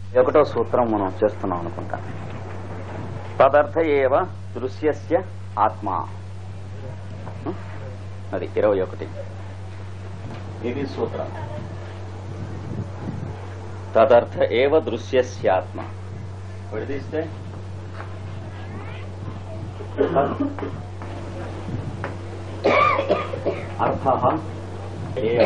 ఒకటో సూత్రం మనం చేస్తున్నాం అనుకుంటా తదర్థ ఏవ దృశ్యస్య ఆత్మ ఉం? అది ఇరవై ఒకటి ఇది సూత్రం తదర్థ ఏవ దృశ్యస్యాత్మ విడదీస్తే అర్థ ఏవ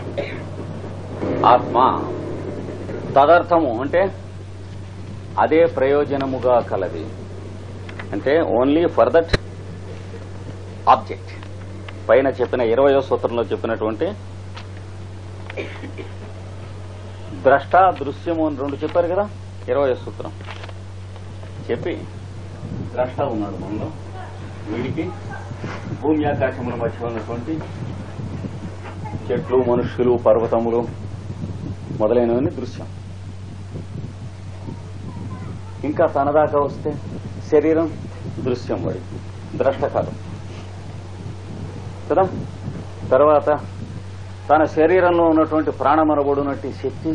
ఆత్మ తదర్థము అంటే అదే ప్రయోజనముగా కలది అంటే ఓన్లీ ఫర్ దట్ ఆబ్జెక్ట్ పైన చెప్పిన ఇరవయో సూత్రంలో చెప్పినటువంటి ద్రష్ట దృశ్యము అని రెండు చెప్పారు కదా ఇరవయో సూత్రం చెప్పి ద్రష్ట ఉన్నాడు మనలో వీడికి భూమి ఆకాశముల మధ్య ఉన్నటువంటి చెట్లు మనుష్యులు పర్వతములు మొదలైనవన్నీ దృశ్యం ఇంకా తన దాకా వస్తే శరీరం దృశ్యం వాడి ద్రష్ట కాదు కదా తర్వాత తన శరీరంలో ఉన్నటువంటి ప్రాణమనబడినట్టి శక్తి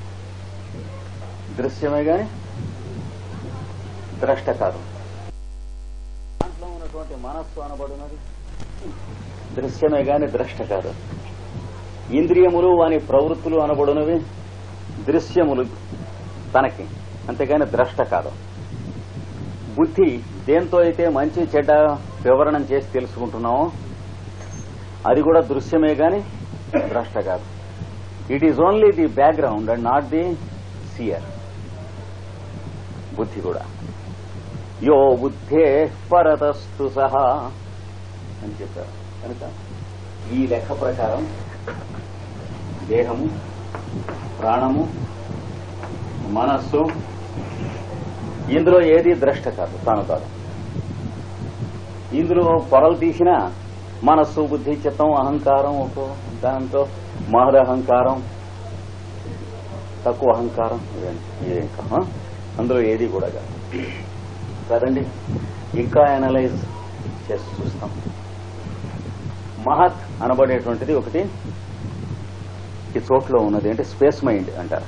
దృశ్యమే గాని ద్రష్ట కాదు దాంట్లో ఉన్నటువంటి మనస్సు అనబడినది దృశ్యమే గాని ద్రష్ట కాదు ఇంద్రియములు వాని ప్రవృత్తులు అనబడినవి దృశ్యములు తనకి అంతేగాని ద్రష్ట కాదు బుద్ధి దేంతో అయితే మంచి చెడ్డ వివరణం చేసి తెలుసుకుంటున్నామో అది కూడా దృశ్యమే గాని ద్రష్ట కాదు it is only the background and not the seer బుద్ధి కూడా యో బుద్ధే పరతస్తు సహా అని చెప్పారు కనుక ఈ లెక్క ప్రకారం దేహము ప్రాణము మనస్సు ఇందులో ఏది ద్రష్ట కాదు తాను కాదు ఇందులో పొరలు తీసిన మనస్సు బుద్ధి చిత్తం అహంకారం ఒక దాంతో మహద అహంకారం తక్కువ అహంకారం ఇవన్నీ. ఇదే ఇంకా ఆ? అందులో ఏది కూడా కాదు కదండి ఇంకా అనలైజ్ చేసి చూస్తాం మహత్ అనబడేటువంటిది ఒకటి ఈ చోట్లో ఉన్నది అంటే స్పేస్ మైండ్ అంటారు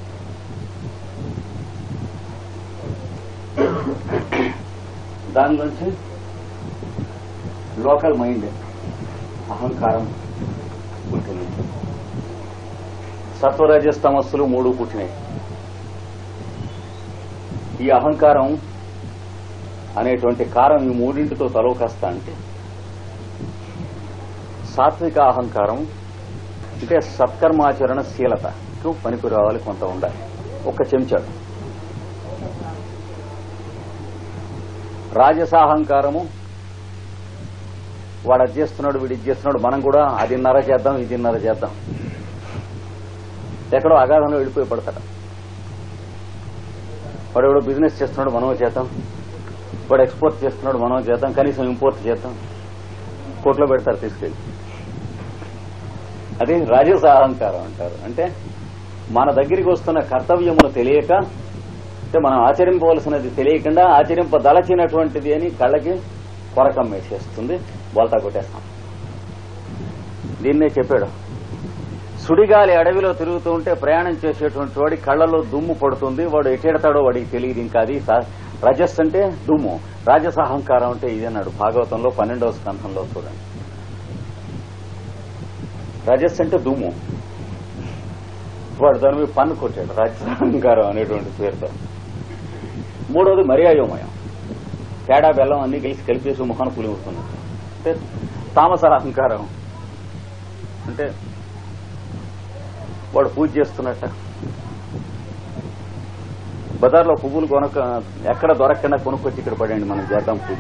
దాని నుంచి లోకల్ మైండ్ అహంకారం పుట్టింది సత్వరజస్ తమస్సులు మూడు పుట్టినాయి ఈ అహంకారం అనేటువంటి కారం ఈ మూడింటితో తలవకాస్తా అంటే సాత్విక అహంకారం అంటే సత్కర్మాచరణ శీలతకు పనికి రావాలి కొంత ఉండాలి ఒక చెంచాడు రాజసాహంకారము వాడు అది చేస్తున్నాడు వీడు ఇది చేస్తున్నాడు మనం కూడా అదిన్నర చేద్దాం ఇదిన్నర చేద్దాం ఎక్కడో అగాధంలో వెళ్ళిపోయి పడతాడు వాడు ఎవడో బిజినెస్ చేస్తున్నాడు మనం చేద్దాం వాడు ఎక్స్పోర్ట్ చేస్తున్నాడు మనం చేద్దాం కనీసం ఇంపోర్ట్ చేద్దాం కోట్లో పెడతారు తీసుకెళ్ళి అది రాజసాహంకారం అంటారు అంటే మన దగ్గరికి వస్తున్న కర్తవ్యమును తెలియక అంటే మనం ఆచరింపవలసినది తెలియకుండా ఆచరింపదలచినటువంటిది అని కళ్ళకి కొరకం వేసేస్తుంది బోల్తా కొట్టేస్తాం దీన్నే చెప్పాడు సుడిగాలి అడవిలో తిరుగుతూ ఉంటే ప్రయాణం చేసేటువంటి వాడి కళ్ళలో దుమ్ము పడుతుంది వాడు ఎటెడతాడో వాడికి తెలియదు ఇంకా అది సా- రజస్ అంటే దుమ్ము రాజస అహంకారం అంటే ఇది అన్నాడు భాగవతంలో పన్నెండవ స్కంధంలో చూడండి రజస్ అంటే దుమ్ము వాడు దాని మీద పన్ను కొట్టాడు రాజస అహంకారం అనేటువంటి పేరుతో మూడవది మరీ అయోమయం తేడా బెల్లం అన్ని కలిసి కలిపేసి ముఖాన్ని పులిముతుంది అంటే తామస అహంకారం అంటే వాడు పూజ చేస్తున్నట్ట బజార్లో పువ్వులు కొనక ఎక్కడ దొరకకుండా కొనుక్కొచ్చి ఇక్కడ పడండి మనం చేద్దాం పూజ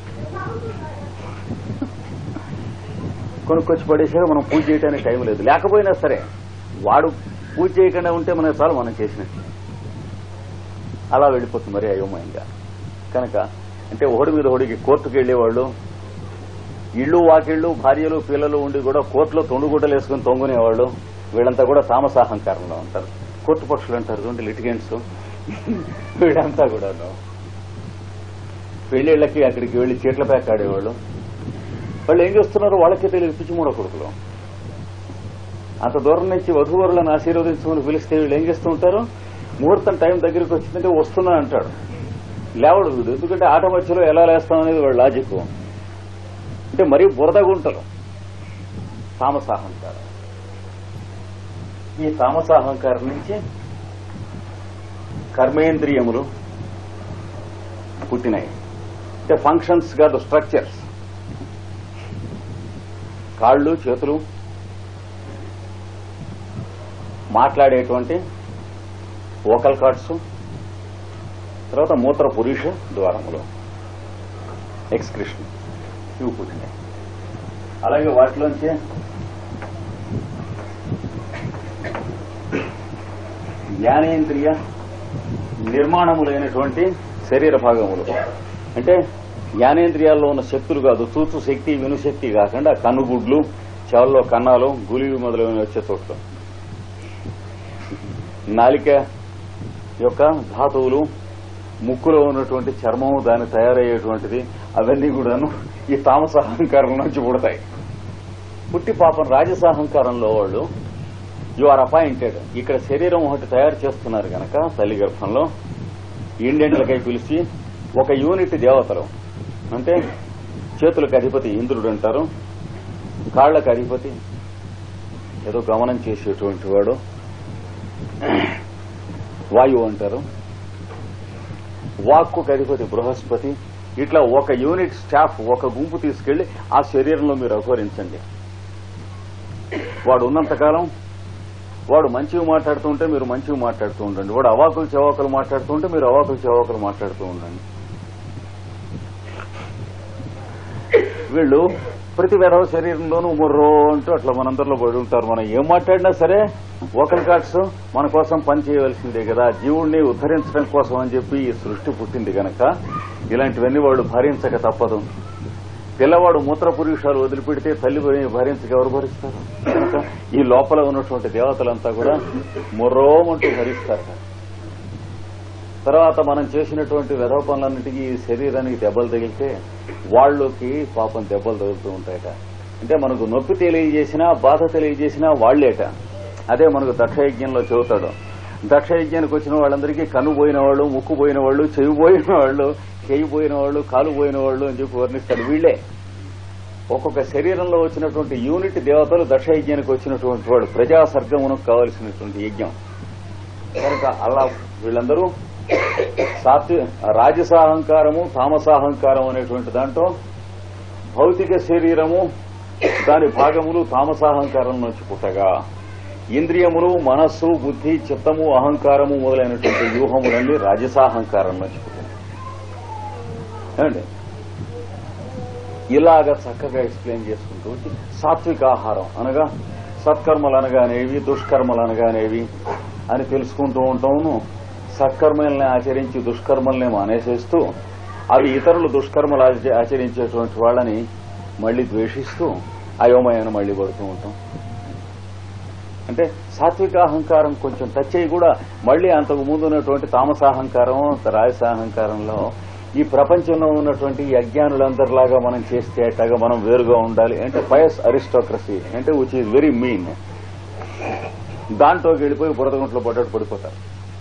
కొనుక్కొచ్చి పడేసాక మనం పూజ చేయడానికి టైం లేదు లేకపోయినా సరే వాడు పూజ చేయకుండా ఉంటే మనకు చాలు మనం చేసినట్టు అలా వెళ్ళిపోతుంది మరి అయోమయంగా కనుక అంటే ఒకడి మీద ఒకడికి కోర్టుకు వెళ్ళేవాళ్ళు ఇళ్ళు వాకిళ్ళు భార్యలు పిల్లలు ఉండి కూడా కోర్టులో తొండుగుడ్డలు వేసుకుని తొంగునేవాళ్ళు వీళ్ళంతా కూడా తామసాహంకారంలో ఉంటారు కోర్టు పక్షులు అంటారు చూడండి లిటిగెంట్స్ వీళ్ళంతా కూడా పెళ్లిళ్ళకి అక్కడికి వెళ్లి చీట్ల ప్యాక్ ఆడేవాళ్ళు వాళ్ళు ఏం చేస్తున్నారో వాళ్ళకే తెలియదు పిచ్చిమూడ కొడుకులు అంత దూరం నుంచి వధువరులను ఆశీర్వదించమని పిలిస్తే వీళ్ళు ఏం చేస్తూ ఉంటారు ముహూర్తం టైం దగ్గరికి వచ్చిందంటే వస్తున్నా అంటాడు లేవడు వీడు ఎందుకంటే ఆట మధ్యలో ఎలా లేస్తాం అనేది వాడు లాజిక్ అంటే మరీ బురద గుంటలు తామసాహంకారం ఈ తామసాహంకారం నుంచి కర్మేంద్రియములు పుట్టినాయి అంటే ఫంక్షన్స్ కాదు స్ట్రక్చర్స్ కాళ్ళు చేతులు మాట్లాడేటువంటి వోకల్ కార్డ్స్ తర్వాత మూత్ర పురుష ద్వారములు ఎక్స్క్రిషన్ ఇవి పుట్టినాయి అలాగే వాటిలోంచి జ్ఞానేంద్రియ నిర్మాణములైనటువంటి శరీర భాగములు అంటే జ్ఞానేంద్రియాల్లో ఉన్న శక్తులు కాదు చూచు శక్తి వినుశక్తి కాకుండా కన్నుగుడ్లు చెవుల్లో కన్నాలు గులివి మొదలైన వచ్చే చోట్ల నాలిక యొక్క ధాతువులు ముక్కులో ఉన్నటువంటి చర్మము దాన్ని తయారయ్యేటువంటిది అవన్నీ కూడాను ఈ తామస అహంకారం నుంచి పుడతాయి పుట్టి పాపం రాజసాహంకారంలో వాళ్ళు యు ఆర్ అపాయింటెడ్ ఇక్కడ శరీరం ఒకటి తయారు చేస్తున్నారు గనక తల్లి గర్భంలో ఇండియన్లకై పిలిచి ఒక యూనిట్ దేవతలు అంటే చేతులకు అధిపతి ఇంద్రుడు అంటారు కాళ్లకు అధిపతి ఏదో గమనం చేసేటువంటి వాడు వాయువు అంటారు వాక్కుకు అధిపతి బృహస్పతి ఇట్లా ఒక యూనిట్ స్టాఫ్ ఒక గుంపు తీసుకెళ్లి ఆ శరీరంలో మీరు అఘోరించండి వాడు ఉన్నంతకాలం వాడు మంచిగా మాట్లాడుతూ ఉంటే మీరు మంచిగా మాట్లాడుతూ ఉండండి వాడు అవాకులు చెవాకులు మాట్లాడుతూ ఉంటే మీరు అవాకులు చెవాకులు మాట్లాడుతూ ఉండండి వీళ్ళు ప్రతి వెధవ శరీరంలోనూ ముర్రో అంటూ అట్లా మనందరిలో పడి ఉంటారు మనం ఏం మాట్లాడినా సరే ఓకల్ కార్డ్స్ మన కోసం పని చేయవలసిందే కదా జీవుణ్ణి ఉద్ధరించడం కోసం అని చెప్పి ఈ సృష్టి పుట్టింది గనక ఇలాంటివన్నీ వాడు భరించక తప్పదు పిల్లవాడు మూత్ర పురుషాలు వదిలిపెడితే తల్లి భరించక ఎవరు భరిస్తారు కనుక ఈ లోపల ఉన్నటువంటి దేవతలంతా కూడా ముర్రోమంటూ భరిస్తారు తర్వాత మనం చేసినటువంటి వెధవ పనులన్నిటికీ ఈ శరీరానికి దెబ్బలు తగిలితే వాళ్ళకి పాపం దెబ్బలు తగులుతూ ఉంటాయట అంటే మనకు నొప్పి తెలియజేసినా బాధ తెలియజేసినా వాళ్లేట అదే మనకు దక్షయజ్ఞంలో చెబుతాడు దక్షయజ్ఞానికి వచ్చిన వాళ్ళందరికీ కన్ను పోయిన వాళ్ళు ముక్కు పోయిన వాళ్ళు చెవి పోయిన వాళ్ళు చేయి పోయిన వాళ్ళు కాలు పోయిన వాళ్ళు అని చెప్పి వర్ణిస్తాడు వీళ్లే ఒక్కొక్క శరీరంలో వచ్చినటువంటి యూనిట్ దేవతలు దక్షయజ్ఞానికి వచ్చినటువంటి వాడు ప్రజా సర్గమునకు కావలసినటువంటి యజ్ఞం కనుక అలా వీళ్ళందరూ సాత్వి రాజసాహంకారము తామసాహంకారం అనేటువంటి దాంట్లో భౌతిక శరీరము దాని భాగములు తామసాహంకారం నుంచి పుట్టగా ఇంద్రియములు మనస్సు బుద్ధి చిత్తము అహంకారము మొదలైనటువంటి వ్యూహములన్నీ రాజసాహంకారం నుంచి పుట్టాయి ఏమండి ఇలాగ చక్కగా ఎక్స్ప్లెయిన్ చేసుకుంటూ వచ్చి సాత్విక ఆహారం అనగా సత్కర్మలు అనగానేవి దుష్కర్మలు అనగానేవి అని తెలుసుకుంటూ ఉంటాము సత్కర్మల్ని ఆచరించి దుష్కర్మల్ని మానేసేస్తూ అవి ఇతరులు దుష్కర్మలు ఆచ- ఆచరించేటువంటి వాళ్ళని మళ్ళీ ద్వేషిస్తూ అయోమయాన్ని మళ్ళీ పడుతూ ఉంటాం అంటే సాత్విక అహంకారం కొంచెం టచ్ అయ్యి కూడా మళ్ళీ అంతకు ముందు ఉన్నటువంటి తామసాహంకారం రాజసాహంకారంలో ఈ ప్రపంచంలో ఉన్నటువంటి ఈ అజ్ఞానులందరిలాగా మనం చేస్తే అట్టగా మనం వేరుగా ఉండాలి అంటే పయస్ అరిస్టోక్రసీ అంటే విచ్ ఈజ్ వెరీ మీన్ దాంట్లోకి వెళ్ళిపోయి బురదగుంట్లో పడ్డట్టు పడిపోతారు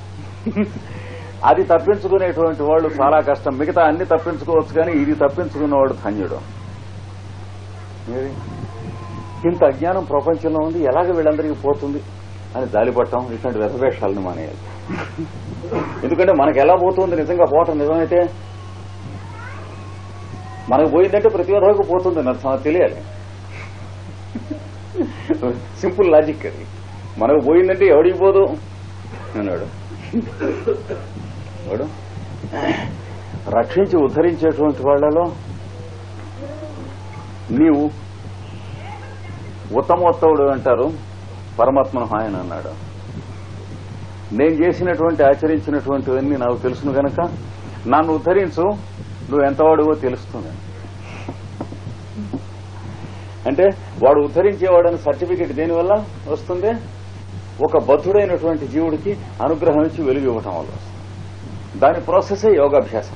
అది తప్పించుకునేటువంటి వాళ్ళు చాలా కష్టం మిగతా అన్ని తప్పించుకోవచ్చు కానీ ఇది తప్పించుకున్నవాడు ధన్యుడు ఏది? ఇంత అజ్ఞానం ప్రపంచంలో ఉంది ఎలాగ వీళ్ళందరికీ పోతుంది అని జాలిపడటం ఇట్లాంటి వ్యధవేషాలను మానేయాలి ఎందుకంటే మనకు ఎలా పోతుంది నిజంగా పోవటం నిజమైతే మనకు పోయిందంటే ప్రతి ఒక్కరికి పోతుంది నాకు తెలియాలి సింపుల్ లాజిక్ అది మనకు పోయిందంటే ఎవడికి పోదు అన్నాడు వాడు రక్షించి ఉద్ధరించేటువంటి వాళ్ళలో నీవు ఉత్తమోత్తవుడు అంటారు పరమాత్మను ఆయన అన్నాడు నేను చేసినటువంటి ఆచరించినటువంటివన్నీ నాకు తెలుసును గనక నన్ను ఉద్ధరించు నువ్వు ఎంతవాడువో తెలుస్తుంది అంటే వాడు ఉద్ధరించేవాడని సర్టిఫికెట్ దేనివల్ల వస్తుంది ఒక బద్ధుడైనటువంటి జీవుడికి అనుగ్రహం ఇచ్చి వెలుగు ఇవ్వటం వల్ల వస్తుంది దాని ప్రాసెసే యోగాభ్యాసం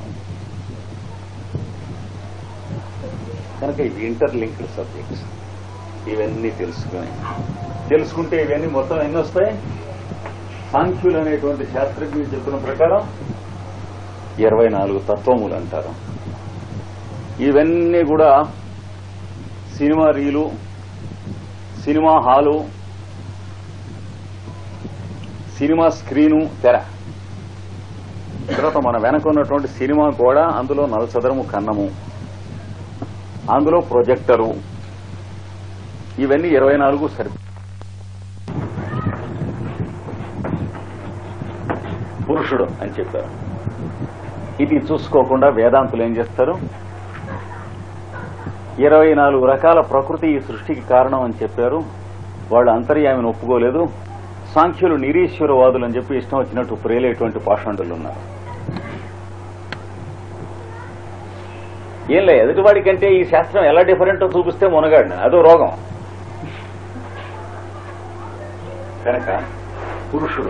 కనుక ఇవి ఇంటర్లింక్డ్ సబ్జెక్ట్స్ ఇవన్నీ తెలుసుకుని తెలుసుకుంటే ఇవన్నీ మొత్తం ఎన్ని వస్తాయి సాంఖ్యులు అనేటువంటి శాస్త్రజ్ఞులు చెప్పిన ప్రకారం ఇరవై నాలుగు తత్వములు అంటారు ఇవన్నీ కూడా cinema reel cinema hall cinema screen తెర తర్వాత మన వెనక ఉన్నటువంటి సినిమా కూడా అందులో నలసదరము కన్నము అందులో ప్రొజెక్టరు ఇవన్నీ ఇరవై నాలుగు సరి పురుషుడు అని చెప్పారు ఇది చూసుకోకుండా వేదాంతులు ఏం చేస్తారు ఇరవై నాలుగు రకాల ప్రకృతి ఈ సృష్టికి కారణం అని చెప్పారు వాళ్ళు అంతర్యామిని ఒప్పుకోలేదు సాంఖ్యులు నిరీశ్వరవాదులు అని చెప్పి ఇష్టం వచ్చినట్టు ప్రేలేటువంటి పాషండులు ఉన్నారు ఏం లే ఎదుటివాడి కంటే ఈ శాస్త్రం ఎలా డిఫరెంటో చూపిస్తే మునగాడిన అదో రోగం కనుక పురుషుడు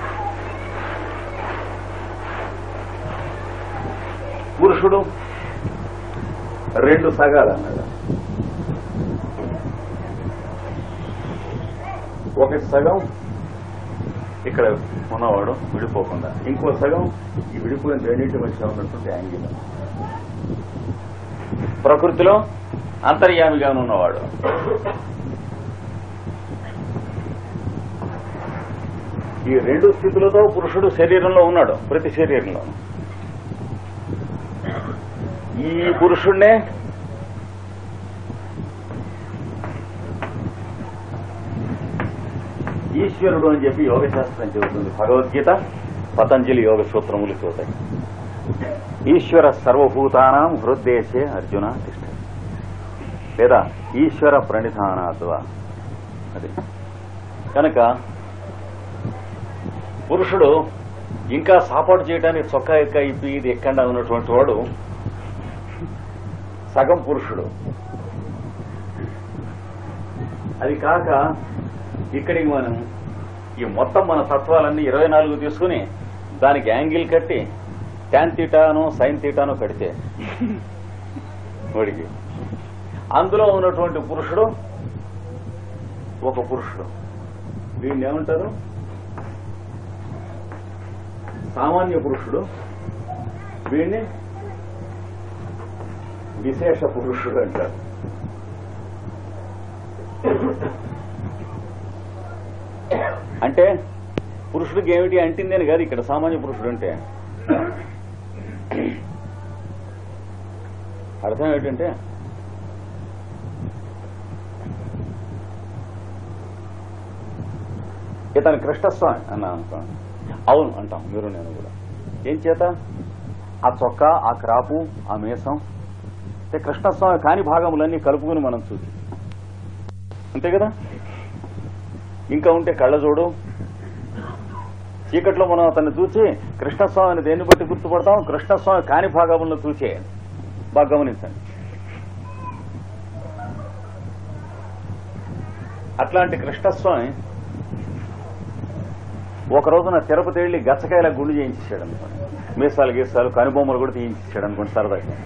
పురుషుడు రెండు సగాలు అన్నాడు ఒకటి సగం ఇక్కడ ఉన్నవాడు విడిపోకుండా ఇంకో సగం ఈ విడిపోయిన రెండింటి మధ్య ఉన్నటువంటి యాంగిల్ ప్రకృతిలో అంతర్యామిగా ఉన్నవాడు ఈ రెండు స్థితులతో పురుషుడు శరీరంలో ఉన్నాడు ప్రతి శరీరంలో ఈ పురుషుణ్ణే ఈశ్వరుడు అని చెప్పి యోగ శాస్త్రం చెబుతుంది భగవద్గీత పతంజలి యోగ సూత్రములు చూతాయి ఈశ్వర సర్వభూతానాం హృద్దేశే అర్జున తిష్ట లేదా ఈశ్వర ప్రణిధానాద్వ అది కనుక పురుషుడు ఇంకా సాపాటు చేయడానికి చొక్కా ఎక్క ఇప్పి ఇది ఎక్కండా ఉన్నటువంటి వాడు సగం పురుషుడు అది కాక ఇక్కడికి మనం ఈ మొత్తం మన తత్వాలన్నీ ఇరవై నాలుగు తీసుకుని దానికి యాంగిల్ కట్టి ట్యాన్ తీటాను సైన్ తీటాను కడితే వాడికి అందులో ఉన్నటువంటి పురుషుడు ఒక పురుషుడు వీడిని ఏమంటారు సామాన్య పురుషుడు వీడిని విశేష పురుషుడు అంటారు అంటే పురుషుడికి ఏమిటి అంటిందని కాదు ఇక్కడ సామాన్య పురుషుడు అంటే అర్థం ఏమిటంటే ఇతను కృష్ణస్వామి అన్నా అనుకోండి అవును అంటాం మీరు నేను కూడా ఏం చేత ఆ చొక్కా ఆ క్రాపు ఆ మీసం అంటే కృష్ణస్వామి కాని భాగములన్నీ కలుపుకుని మనం చూసి అంతే కదా ఇంకా ఉంటే కళ్ళజోడు చీకట్లో మనం అతన్ని చూసి కృష్ణస్వామిని దేన్ని బట్టి గుర్తుపడతాం కృష్ణస్వామి కాని భాగములను చూసే బాగా గమనించండి అట్లాంటి కృష్ణస్వామి ఒక రోజున తిరుపతి వెళ్లి గచ్చకాయల గుండు చేయించాడు అనుకోండి మీసాలు గీసాలు కనుబొమ్మలు కూడా తీయించాడు అనుకోండి సరదాగా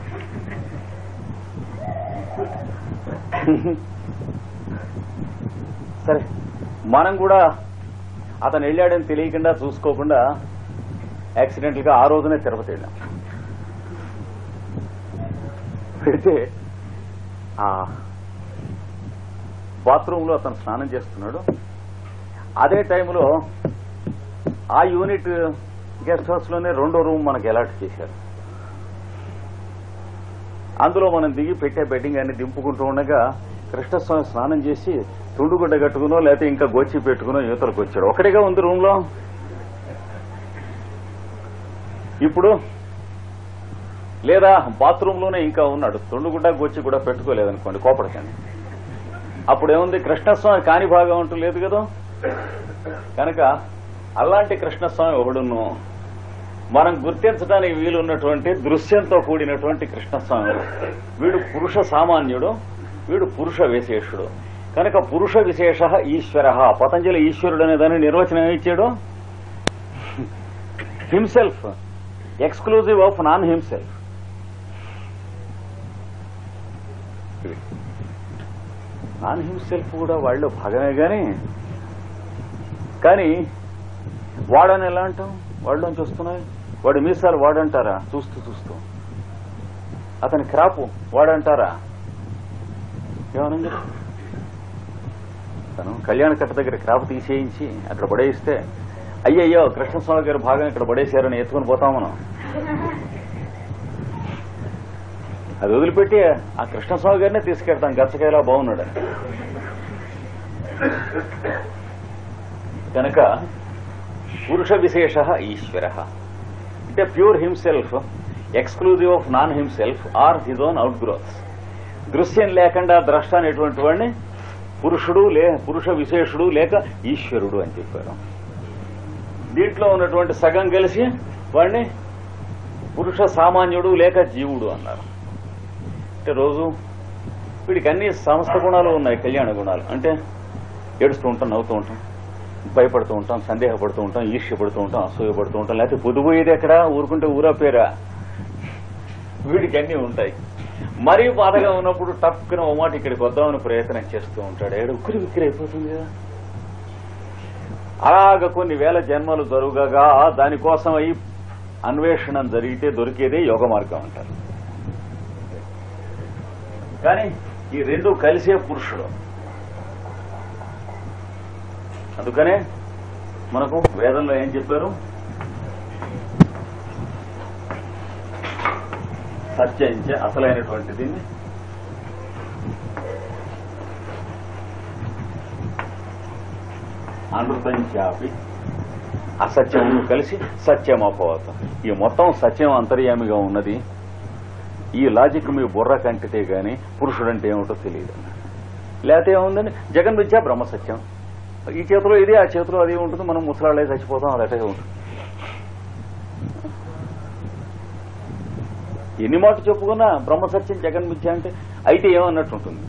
సరే మనం కూడా అతను వెళ్ళాడని తెలియకుండా చూసుకోకుండా యాక్సిడెంటల్ గా ఆ రోజునే తిరుపతి వెళ్ళాం పెడితే ఆ బాత్రూమ్ లో అతను స్నానం చేస్తున్నాడు అదే టైంలో ఆ యూనిట్ గెస్ట్ హౌస్ లోనే రెండో రూమ్ మనకి అలాట్ చేశారు అందులో మనం దిగి పెట్టే బెడ్డింగ్ అన్ని దింపుకుంటూ ఉండగా కృష్ణస్వామి స్నానం చేసి తుండుగుడ్డ కట్టుకునో లేకపోతే ఇంకా గోచి పెట్టుకునో యువతలకు వచ్చాడు ఒకటిగా ఉంది రూమ్ లో ఇప్పుడు లేదా బాత్రూమ్ లోనే ఇంకా ఉన్నాడు తుండుగుడ్డ గోచి కూడా పెట్టుకోలేదనుకోండి కోపడకండి అప్పుడు ఏముంది కృష్ణస్వామి కాని భాగం అంటూ లేదు కదా కనుక అలాంటి కృష్ణస్వామి ఒకడును మనం గుర్తించడానికి వీలున్నటువంటి దృశ్యంతో కూడినటువంటి కృష్ణస్వామి వీడు పురుష సామాన్యుడు వీడు పురుష విశేషుడు కనుక పురుష విశేష ఈశ్వర పతంజలి ఈశ్వరుడు అనే దాన్ని నిర్వచనం ఏమి ఇచ్చాడు himself exclusive of non himself non himself కూడా వాళ్ళు భాగమే గాని కానీ వాడని ఎలా అంటాం వాడిలోంచి వస్తున్నాయి వాడి మీసాలు వాడంటారా చూస్తూ చూస్తూ అతని క్రాపు వాడంటారా ఏమనండి తను కళ్యాణ కట్ట దగ్గర క్రాప్ తీసేయించి అక్కడ పడేయిస్తే అయ్యయ్యో కృష్ణస్వామి గారి భాగం ఇక్కడ పడేశారని ఎత్తుకుని పోతాం మనం అది వదిలిపెట్టి ఆ కృష్ణస్వామి గారినే తీసుకెళ్తాం గచ్చకాయలా బాగున్నాడని కనుక పురుష విశేష ఈశ్వర అంటే pure himself exclusive of non himself or his own outgrowth దృశ్యం లేకుండా ద్రష్ట అనేటువంటి వాడిని పురుషుడు లే పురుష విశేషుడు లేక ఈశ్వరుడు అని చెప్పారు దీంట్లో ఉన్నటువంటి సగం కలిసి వాడిని పురుష సామాన్యుడు లేక జీవుడు అన్నారు అంటే రోజు వీడికి అన్ని సమస్త గుణాలు ఉన్నాయి కళ్యాణ గుణాలు అంటే ఏడుస్తూ ఉంటాం నవ్వుతూ ఉంటాం భయపడుతూ ఉంటాం సందేహపడుతూ ఉంటాం ఈర్ష్యపడుతూ ఉంటాం అసూయపడుతూ ఉంటాం లేకపోతే పొదుపోయేది ఎక్కడ ఊరుకుంటే ఊరా పేరా వీడికి అన్నీ ఉంటాయి మరీ బాధగా ఉన్నప్పుడు టక్కున ఓ మాట ఇక్కడికి వద్దామని ప్రయత్నం చేస్తూ ఉంటాడు ఏడు ఉక్కిరి విక్కిరి అయిపోతుంది కదా అలాగ కొన్ని వేల జన్మలు జరుగుగా దానికోసం అయి అన్వేషణ జరిగితే దొరికేదే యోగ మార్గం అంటారు కానీ ఈ రెండు కలిసే పురుషుడు అందుకనే మనకు వేదంలో ఏం చెప్పారు సత్యంచ అసలైనటువంటి దీన్ని అనృతంచాపి అసత్యము కలిసి సత్యం అపవతం ఈ మొత్తం సత్యం అంతర్యామిగా ఉన్నది ఈ లాజిక్ మీ బుర్ర కంటితే గాని పురుషుడంటే ఏమిటో తెలియదు లేకపోతే ఏముందని జగన్ విద్య బ్రహ్మ సత్యం ఈ చేతిలో ఇది ఆ చేతిలో అది ఉంటుంది మనం ముసలాళ్ళే చచ్చిపోతాం అది అటే ఉంటుంది ఎన్ని మాట చెప్పుకున్నా బ్రహ్మ సత్యం జగన్ మిథ్య అంటే అయితే ఏమన్నట్టు ఉంటుంది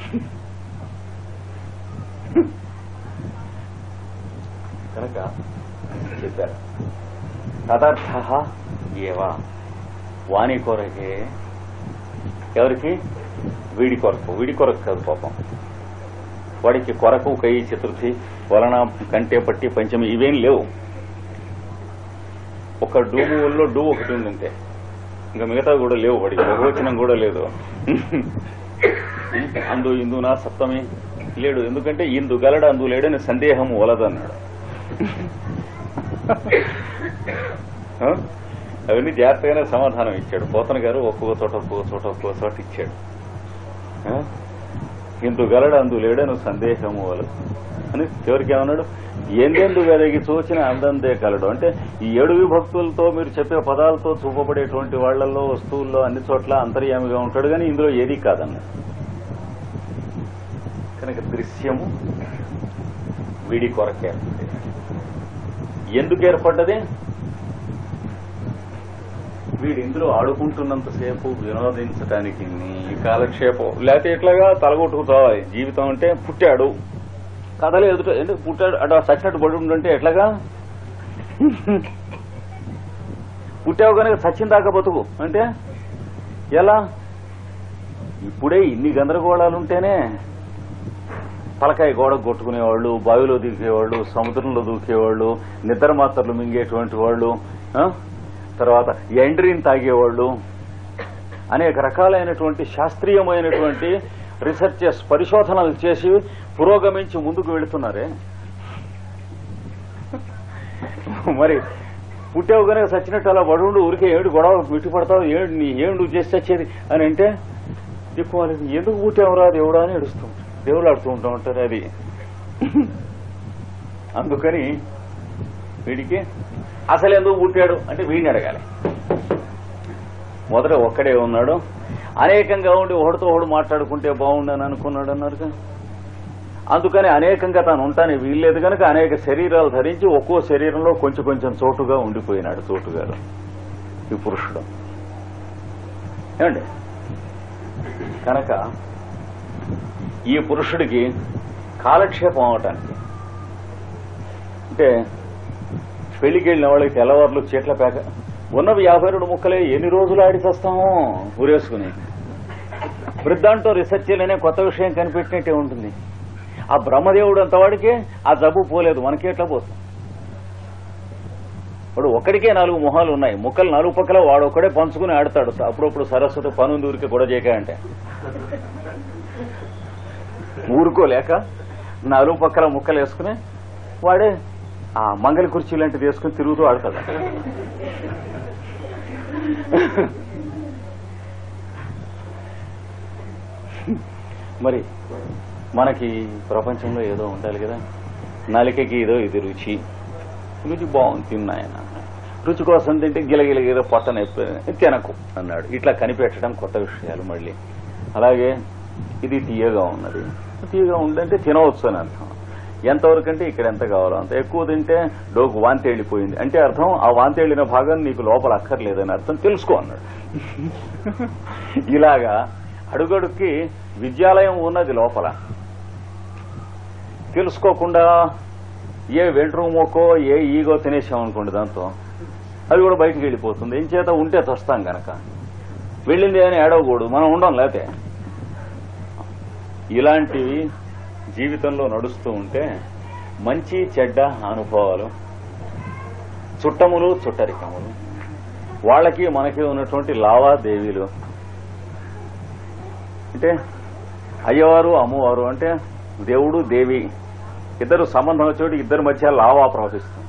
కనుక చెప్పారు తదర్థ ఏవా వాణి కొరకే ఎవరికి వీడి కొరకు వీడి కొరకు కాదు పాపం వాడికి కొరకు కై చతుర్థి వలన కంటే పట్టి పంచమి ఇవేం లేవు ఒక డూబుల్లో డూ ఒకటి ఉందంటే ఇంకా మిగతా కూడా లేవు వాడికి బహువచనం కూడా లేదు అందు ఇందునా సప్తమి లేడు ఎందుకంటే ఇందు గలడు అందు లేడని సందేహం వలదన్నాడు ఆ? అవన్నీ జాగ్రత్తగానే సమాధానం ఇచ్చాడు పోతన గారు ఒక్కొక్క చోట ఒక్కొక్క చోట ఒక్కొక్క చోట ఇచ్చాడు ఆ? ఇందు గలడు అందు లేడను సందేహము వలదు అని చివరికి ఏమన్నాడు ఎందెందు వెదగి చూచిన అందందే కలడు అంటే ఈ ఏడు విభక్తులతో మీరు చెప్పే పదాలతో చూపబడేటువంటి వాళ్లలో వస్తువుల్లో అన్ని చోట్ల అంతర్యామిగా ఉంటాడు కానీ ఇందులో ఏది కాదన్నాడు కనుక దృశ్యము వీడి కొరకే ఎందుకు ఏర్పడ్డది వీడు ఇందులో ఆడుకుంటున్నంతసేపు వినోదించడానికి ఈ కాలక్షేపం లేకపోతే ఇట్లాగా తలగొట్టుకుతావాలి జీవితం అంటే పుట్టాడు కథలు ఎదుట ఎందుకు పుట్టాడు అటు సచ్చినట్టు పడి ఉండంటే ఎట్లాగా పుట్టావు కనుక సచిన్ దాకా బతుకు అంటే ఎలా ఇప్పుడే ఇన్ని గందరగోళాలు ఉంటేనే తలకాయ గోడకు కొట్టుకునేవాళ్ళు బావిలో దిగేవాళ్ళు సముద్రంలో దూకేవాళ్ళు నిద్ర మాత్రలు మింగేటువంటి వాళ్ళు ఆ? తర్వాత ఎండ్రీని తాగేవాళ్ళు అనేక రకాలైనటువంటి శాస్త్రీయమైనటువంటి రీసెర్చెస్ పరిశోధనలు చేసి పురోగమించి ముందుకు వెళుతున్నారే మరి పుట్టావు కనుక సచ్చినట్టు అలా పడుండు ఊరికే ఏడు గొడవ విట్టి పడతావు ఏడు నీ ఏడు నువ్వు చేసి చచ్చేది అని అంటే ఎక్కువ వాళ్ళకి ఎందుకు పుట్టావురా దేవుడా అని ఏడుస్తూ ఉంటారు. దేవుళ్ళు ఆడుతూ ఉంటా ఉంటారు అది అందుకని వీడికి అసలు ఎందుకు పుట్టాడు అంటే వీడిని అడగాలి మొదట ఒక్కడే ఉన్నాడు అనేకంగా ఉండి ఒకడితో ఒకడు మాట్లాడుకుంటే బాగుండని అనుకున్నాడు అన్నారు అందుకని అనేకంగా తాను ఉంటానే వీల్లేదు కనుక అనేక శరీరాలు ధరించి ఒక్కో శరీరంలో కొంచెం కొంచెం చోటుగా ఉండిపోయినాడు చోటుగాడు ఈ పురుషుడు ఏమండి కనుక ఈ పురుషుడికి కాలక్షేపం అవటానికి అంటే పెళ్లికి వెళ్ళిన వాళ్ళకి తెల్లవారులు చీట్ల పేక ఉన్నవి యాభై రెండు ముక్కలే ఎన్ని రోజులు ఆడి చేస్తామో ఊరేసుకుని వృద్ధాంతో రీసెర్చ్ చేయలేనే కొత్త విషయం కనిపెట్టినట్టే ఉంటుంది ఆ బ్రహ్మదేవుడు అంతవాడికే ఆ జబ్బు పోలేదు మనకి ఎట్లా పోతుంది వాడు ఒక్కడికే నాలుగు మొహాలు ఉన్నాయి ముక్కలు నాలుగు పక్కల వాడు ఒక్కడే పంచుకుని ఆడతాడు అప్పుడప్పుడు సరస్వతి పనుంది ఊరికి కూడా చేయక అంటే ఊరుకోలేక నాలుగు పక్కల ముక్కలు వేసుకుని వాడే ఆ మంగళ కుర్చీ లాంటిది వేసుకుని తిరుగుతూ ఆడతాడు మరి మనకి ప్రపంచంలో ఏదో ఉండాలి కదా నాలికకి ఏదో ఇది రుచి రుచి బాగుంది తిన్నాయన రుచి కోసం తింటే గిలగిల ఏదో పొట్ట నొప్పి తినకు అన్నాడు ఇట్లా కనిపెట్టడం కొత్త విషయాలు మళ్ళీ అలాగే ఇది తీయగా ఉన్నది తీయగా ఉందంటే తినవచ్చు అని అర్థం ఎంతవరకు అంటే ఇక్కడ ఎంత కావాలో అంత ఎక్కువ తింటే డోకు వాంతి వెళ్ళిపోయింది అంటే అర్థం ఆ వాంతి వెళ్ళిన భాగం నీకు లోపల అక్కర్లేదని అర్థం తెలుసుకో అన్నాడు ఇలాగా అడుగడుక్కి విద్యాలయం ఉన్నది లోపల తెలుసుకోకుండా ఏ వెంట్రూమోకో ఏ ఈగో తినేసాం అనుకోండి దాంతో అది కూడా బయటికి వెళ్ళిపోతుంది ఏం చేత ఉంటే చస్తాం గనక వెళ్ళింది అని ఏడవకూడదు మనం ఉండం లేతే ఇలాంటివి జీవితంలో నడుస్తూ ఉంటే మంచి చెడ్డ అనుభవాలు చుట్టములు చుట్టరికములు వాళ్ళకి మనకి ఉన్నటువంటి లావాదేవీలు అంటే అయ్యవారు అమ్మవారు అంటే దేవుడు దేవి ఇద్దరు సంబంధం వచ్చేటి ఇద్దరి మధ్య లావా ప్రవహిస్తుంది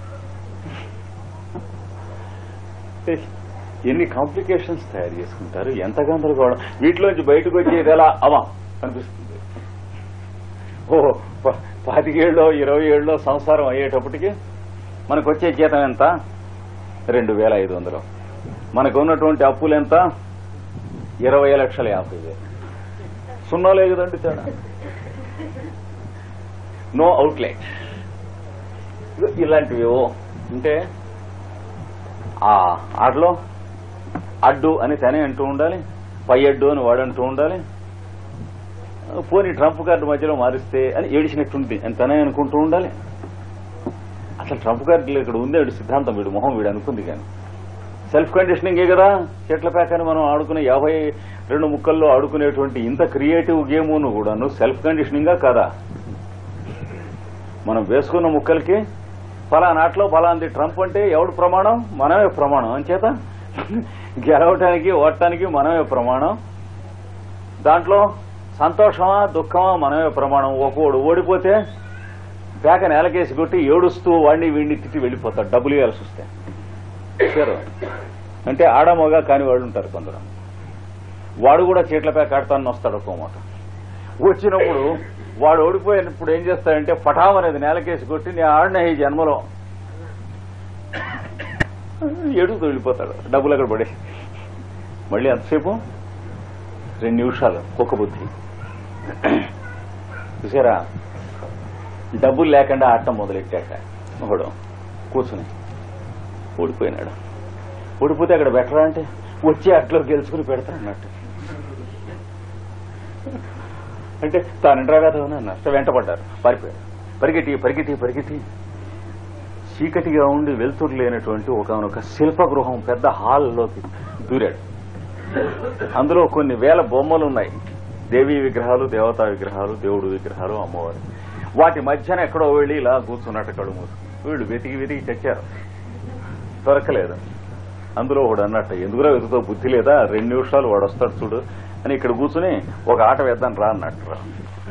అంటే ఎన్ని కాంప్లికేషన్స్ తయారు చేసుకుంటారు ఎంత గందరగోళం వీటిలోంచి బయటకు వచ్చేది ఎలా అవా అనిపిస్తుంది ఓ ప- పాతికేళ్ళలో ఇరవై ఏళ్ళలో సంసారం అయ్యేటప్పటికి మనకు వచ్చే జీతం ఎంత రెండు వేల ఐదు వందలు మనకు ఉన్నటువంటి అప్పులు ఎంత ఇరవై లక్షల యాభై వేలు సున్నా లేదు కదండి తేడా నో అవుట్లెట్ ఇలాంటివివో అంటే ఆ ఆటలో అడ్డు అని తనే అంటూ ఉండాలి పై అడ్డు అని వాడు అంటూ ఉండాలి పోనీ ట్రంప్ కార్డు మధ్యలో మారిస్తే అని ఏడిచినట్టుంది అని తనే అనుకుంటూ ఉండాలి అసలు ట్రంప్ కార్డు ఇక్కడ ఉంది వీడు సిద్ధాంతం వీడు మొహం వీడు అనుకుంది కానీ సెల్ఫ్ కండిషనింగే కదా చెట్ల ప్యాక్ అని మనం ఆడుకునే యాభై రెండు ముక్కల్లో ఆడుకునేటువంటి ఇంత క్రియేటివ్ గేమును కూడాను సెల్ఫ్ కండిషనింగా కదా మనం వేసుకున్న ముక్కలకి ఫలానాట్లో ఫలాంది ట్రంప్ అంటే ఎవడు ప్రమాణం మనమే ప్రమాణం అంచేత గెలవటానికి ఓడటానికి మనమే ప్రమాణం దాంట్లో సంతోషమా దుఃఖమా మనమే ప్రమాణం ఒకడు ఓడిపోతే పేక నేలకేసి కొట్టి ఏడుస్తూ వాడిని వీడిని తిట్టి వెళ్ళిపోతాడు డబ్బులు ఇవ్వాల్సి వస్తే చూశారు అంటే ఆడమొగ కాని వాళ్ళు ఉంటారు కొందరు వాడు కూడా చీట్ల పేక ఆడతానని వస్తాడు ఒక్కో మాట వచ్చినప్పుడు వాడు ఓడిపోయినప్పుడు ఏం చేస్తాడంటే పటాం అనేది నేలకేసి కొట్టి నేను ఆడిన ఈ జన్మలో ఎడుగుతూ వెళ్ళిపోతాడు డబ్బులు అక్కడ పడి మళ్ళీ ఎంతసేపు రెండు నిమిషాలు కుక్క బుద్ధి చూసారా డబ్బులు లేకుండా ఆడటం మొదలెట్టాక ఒకడు కూర్చుని ఓడిపోయినాడు ఓడిపోతే అక్కడ బెటరా అంటే వచ్చి అట్లో గెలుచుకుని పెడతా అన్నట్టు అంటే తాను కదా అన్నారు వెంటపడ్డారు పారిపోయారు పరిగెట్టి పరిగెట్టి పరిగెట్టి చీకటిగా ఉండి వెలుతురు లేనటువంటి ఒక శిల్పగృహం పెద్ద హాల్లోకి దూరాడు అందులో కొన్ని వేల బొమ్మలు ఉన్నాయి దేవీ విగ్రహాలు దేవతా విగ్రహాలు దేవుడు విగ్రహాలు అమ్మవారు వాటి మధ్యన ఎక్కడో వెళ్ళి ఇలా కూర్చున్నట్టు కళ్ళు మూసు వీళ్ళు వెతికి వెతికి తెచ్చారు దొరకలేదు అందులో ఒకడు అన్నట్టు ఎందుకురా వెతుకుతో బుద్ధి లేదా రెండు నిమిషాలు వాడు వస్తాడు చూడు అని ఇక్కడ కూర్చుని ఒక ఆట వేద్దాం రా అన్నట్టు రా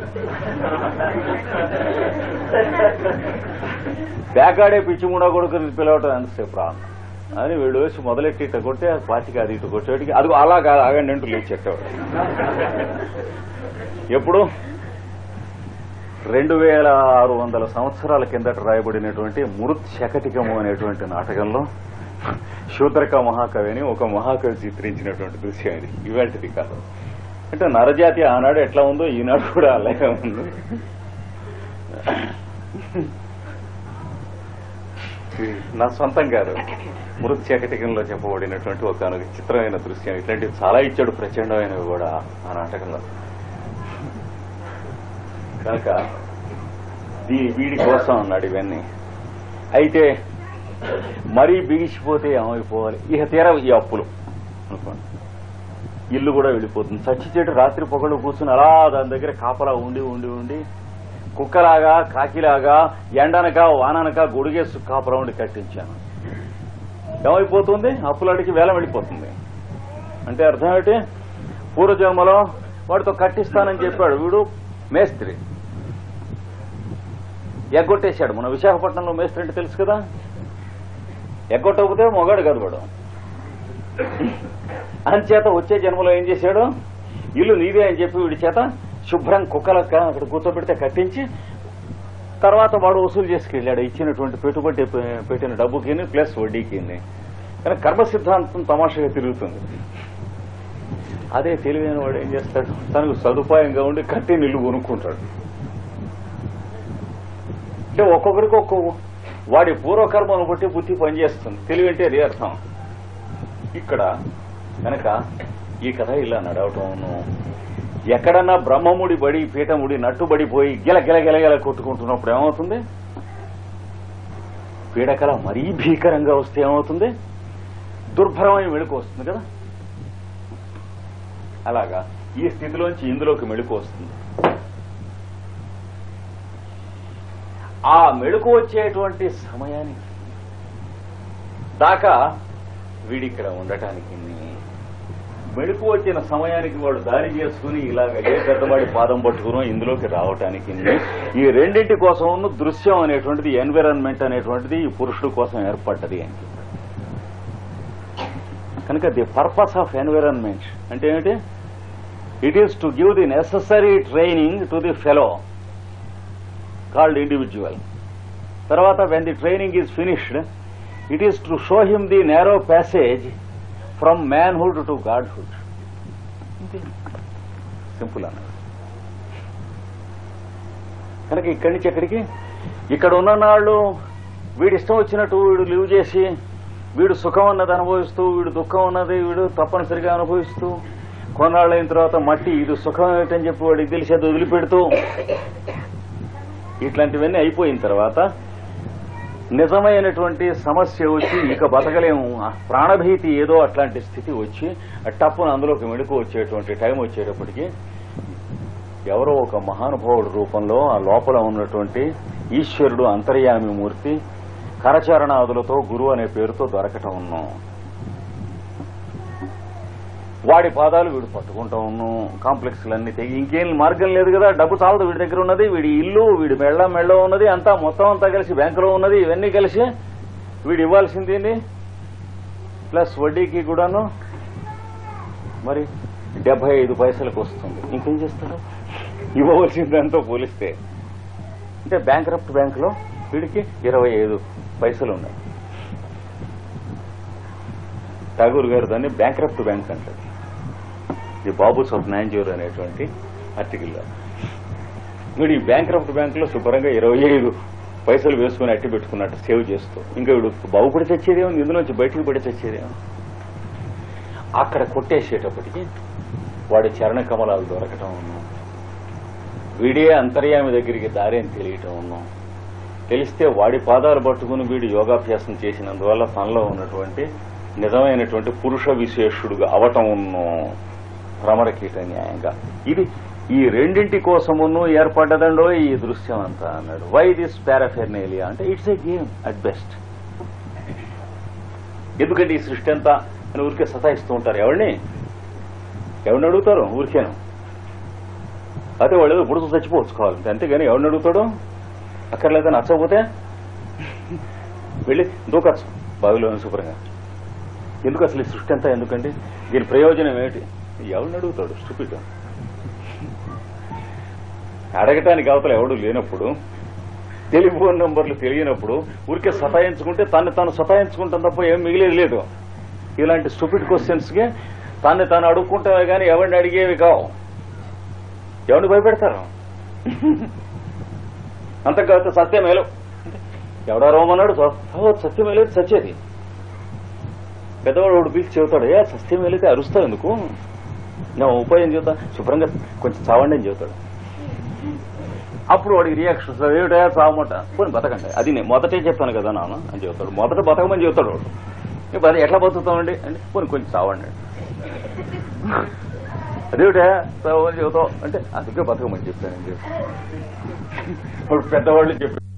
పేకాడే పిచ్చి మూడా కొడుకు పిలవటం ఎంతసేపు రా అన్న. అని వీళ్ళు వేసి మొదలెట్టి ఇట్ట కొట్టే ఆ పాటికి అది ఇటు కొట్టేటికి అది అలా కాదు ఆగండి అంటూ లేచెట్టేవాడు ఎప్పుడు రెండు వేల ఆరు వందల సంవత్సరాల కిందట రాయబడినటువంటి మృత్ శకటికము అనేటువంటి నాటకంలో శూద్రక మహాకవి అని ఒక మహాకవి చిత్రించినటువంటి దృశ్యం ఇది ఇవాటిది కాదు అంటే నరజాతి ఆనాడు ఎట్లా ఉందో ఈనాడు కూడా అలాగే ఉంది నా సొంతం కాదు మృత్ శకటికంలో చెప్పబడినటువంటి ఒక చిత్రమైన దృశ్యం ఇట్లాంటివి చాలా ఇచ్చాడు ప్రచండమైనవి కూడా ఆ నాటకంలో కనుక దీ వీడి కోసం అన్నాడు ఇవన్నీ అయితే మరీ బిగిసిపోతే ఏమైపోవాలి ఇక తీర ఈ అప్పులు అనుకోండి ఇల్లు కూడా వెళ్ళిపోతుంది చచ్చి చెట్టు రాత్రి పొగలు కూర్చుని అలా దాని దగ్గర కాపలా ఉండి ఉండి ఉండి కుక్కలాగా కాకిలాగా ఎండనక వాననక గొడుగేసు కాపలా ఉండి కట్టించాను ఏమైపోతుంది అప్పులాడికి వేల వెళ్ళిపోతుంది అంటే అర్థం ఏంటి పూర్వజన్మలో వాడితో కట్టిస్తానని చెప్పాడు వీడు మేస్త్రి ఎగ్గొట్టేశాడు మన విశాఖపట్నంలో మేస్త్రి అంటే తెలుసు కదా ఎగ్గొట్టకపోతే మొగాడు కాదు వాడు అంచేత వచ్చే జన్మలో ఏం చేశాడు ఇల్లు నీదే అని చెప్పి వీడి చేత శుభ్రం కుక్కలక్క అక్కడ కూర్చోబెడితే కట్టించి తర్వాత వాడు వసూలు చేసుకెళ్ళాడు ఇచ్చినటువంటి పెట్టుబడి పె- పెట్టిన డబ్బుకి ప్లస్ వడ్డీకి కానీ కర్మ సిద్ధాంతం తమాషగా తిరుగుతుంది అదే తెలివైన వాడు ఏం చేస్తాడు తనకు సదుపాయంగా ఉండి కట్టి నిల్లు కొనుక్కుంటాడు అంటే ఒక్కొక్కరికి ఒక్కొక్క వాడి పూర్వకర్మను బట్టి బుద్ధి పనిచేస్తుంది తెలివి అంటే అది అర్థం ఇక్కడ కనుక ఈ కథ ఇలా నడవటం ఎక్కడన్నా బ్రహ్మముడి బడి పీఠముడి నట్టుబడిపోయి గిల గిల గిల గిల కొట్టుకుంటున్నప్పుడు ఏమవుతుంది పీడకల మరీ భీకరంగా వస్తే ఏమవుతుంది దుర్భరమైన మెళుకు వస్తుంది కదా అలాగా ఈ స్థితిలోంచి ఇందులోకి మెళుకు వస్తుంది ఆ మెళుకు వచ్చేటువంటి సమయానికి దాకా వీడిక్కడ ఉండటానికి మెడుకు వచ్చిన సమయానికి వాడు దారి చేసుకుని ఇలాగ ఏ పెద్దవాడి పాదం పట్టుకునో ఇందులోకి రావటానికి ఈ రెండింటి కోసం దృశ్యం అనేటువంటిది ఎన్విరాన్మెంట్ అనేటువంటిది ఈ పురుషుడు కోసం ఏర్పడ్డది అని కనుక ది పర్పస్ ఆఫ్ ఎన్విరాన్మెంట్ అంటే ఏమిటి it is to give the necessary training to the fellow called individual తర్వాత when the training is finished it is to show him the narrow passage from manhood to godhood simple అన్నది కనుక ఇక్కడి నుంచి ఎక్కడికి ఇక్కడ ఉన్న నాళ్ళు వీడి ఇష్టం వచ్చినట్టు వీడు లివ్ చేసి వీడు సుఖం అన్నది అనుభవిస్తూ వీడు దుఃఖం ఉన్నది వీడు తప్పనిసరిగా అనుభవిస్తూ కొన్నాళ్ళు అయిన తర్వాత మట్టి ఇది సుఖం ఏమిటని చెప్పి వాడికి తెలిసేది వదిలిపెడుతూ ఇట్లాంటివన్నీ అయిపోయిన తర్వాత నిజమైనటువంటి సమస్య వచ్చి ఇక బతకలేము ఆ ప్రాణభీతి ఏదో అట్లాంటి స్థితి వచ్చి ఆ టప్పున అందులోకి మెడుకు వచ్చేటువంటి టైం వచ్చేటప్పటికి ఎవరో ఒక మహానుభావుడు రూపంలో ఆ లోపల ఉన్నటువంటి ఈశ్వరుడు అంతర్యామి మూర్తి కరచరణాదులతో గురువు అనే పేరుతో దొరకటం ఉన్నాం వాడి పాదాలు వీడు పట్టుకుంటా ఉన్నాం కాంప్లెక్స్లన్నీ తెగి ఇంకేం మార్గం లేదు కదా డబ్బు చాలదు వీడి దగ్గర ఉన్నది వీడి ఇల్లు వీడి మెళ్ళ మెళ్ళ ఉన్నది అంతా మొత్తం అంతా కలిసి బ్యాంకులో ఉన్నది ఇవన్నీ కలిసి వీడు ఇవ్వాల్సింది ప్లస్ వడ్డీకి కూడాను మరి డెబ్బై ఐదు పైసలకు వస్తుంది ఇంకేం చేస్తాడు ఇవ్వవలసిందంతా పోలిస్తే అంటే బ్యాంక్రప్ట్ బ్యాంకులో వీడికి ఇరవై ఐదు పైసలు ఉన్నాయి ఠాగూర్ గారు దాన్ని బ్యాంక్రప్ట్ బ్యాంక్ అంటారు ది బాబుస్ ఆఫ్ నాంజూర్ అనేటువంటి ఆర్టికల్లో వీడు ఈ బ్యాంక్రప్ట్ బ్యాంకులో శుభ్రంగా ఇరవై ఐదు పైసలు వేసుకుని అట్టి పెట్టుకున్నట్టు సేవ్ చేస్తూ ఇంకా వీడు బాగుపడి తెచ్చేదేమో ఇందులోంచి బయటికి పడి తెచ్చేదేమో అక్కడ కొట్టేసేటప్పటికి వాడి చరణ కమలాలు దొరకటం ఉన్నాం వీడే అంతర్యామి దగ్గరికి దారి అని తెలియటం ఉన్నాం తెలిస్తే వాడి పాదాలు పట్టుకుని వీడు యోగాభ్యాసం చేసినందువల్ల తనలో ఉన్నటువంటి నిజమైనటువంటి పురుష విశేషుడుగా అవటం ఉన్ను భ్రమరకీట న్యాయంగా ఇది ఈ రెండింటి కోసమును ఏర్పడ్డదండో ఈ దృశ్యం అంతా అన్నాడు వై దిస్ పారాఫెర్నేలియా అంటే it's a game at best ఎందుకంటే ఈ సృష్టి అంతా అని ఊరికే సతాయిస్తూ ఉంటారు ఎవరిని ఎవరిని అడుగుతారు ఊరికేను అదే వాళ్ళు ఏదో బుడుసు చచ్చిపోవచ్చు కావాలి అంతేగాని ఎవరిని అడుగుతాడు అక్కర్లేదా నచ్చకపోతే వెళ్ళి దూకచ్చు బావిలో శుభ్రంగా ఎందుకు అసలు ఈ సృష్టి అంతా ఎందుకండి దీని ప్రయోజనం ఏమిటి ఎవరిని అడుగుతాడు స్టూపిడ్ అడగటానికి అవతల ఎవడు లేనప్పుడు టెలిఫోన్ నంబర్లు తెలియనప్పుడు ఊరికే సతాయించుకుంటే తను తాను సతాయించుకుంటాం తప్ప ఏం మిగిలేదు లేదు ఇలాంటి స్టూపిడ్ క్వశ్చన్స్ కి తాన్ని తాను అడుక్కుంటామే కానీ ఎవరిని అడిగేవి కావు ఎవరిని భయపెడతారు అంతకాకపోతే సత్యమేలు ఎవడా రోమన్నాడు సత్యమేలేదు సచ్చేది పెద్దవాడు ఒకడు పిలిచి చెబుతాడు ఏ సస్యం వెళితే అరుస్తావు ఎందుకు నా ఉపాయం చెబుతా శుభ్రంగా కొంచెం చావండి అని చెబుతాడు అప్పుడు వాడికి రియాక్షన్ వస్తుంది ఏమిటా చావమట పోనీ బతకండి అది నేను మొదటే చెప్పాను కదా నాన్న అని చెబుతాడు మొదట బతకమని చెబుతాడు వాడు ఏ బత ఎట్లా బతుకుతామండి అంటే పోనీ కొంచెం చావండి అదేమిటా చావని చెబుతావు అంటే అందుకే బతకమని చెప్పాను అని చెప్పి ఇప్పుడు పెద్దవాళ్ళు చెప్పి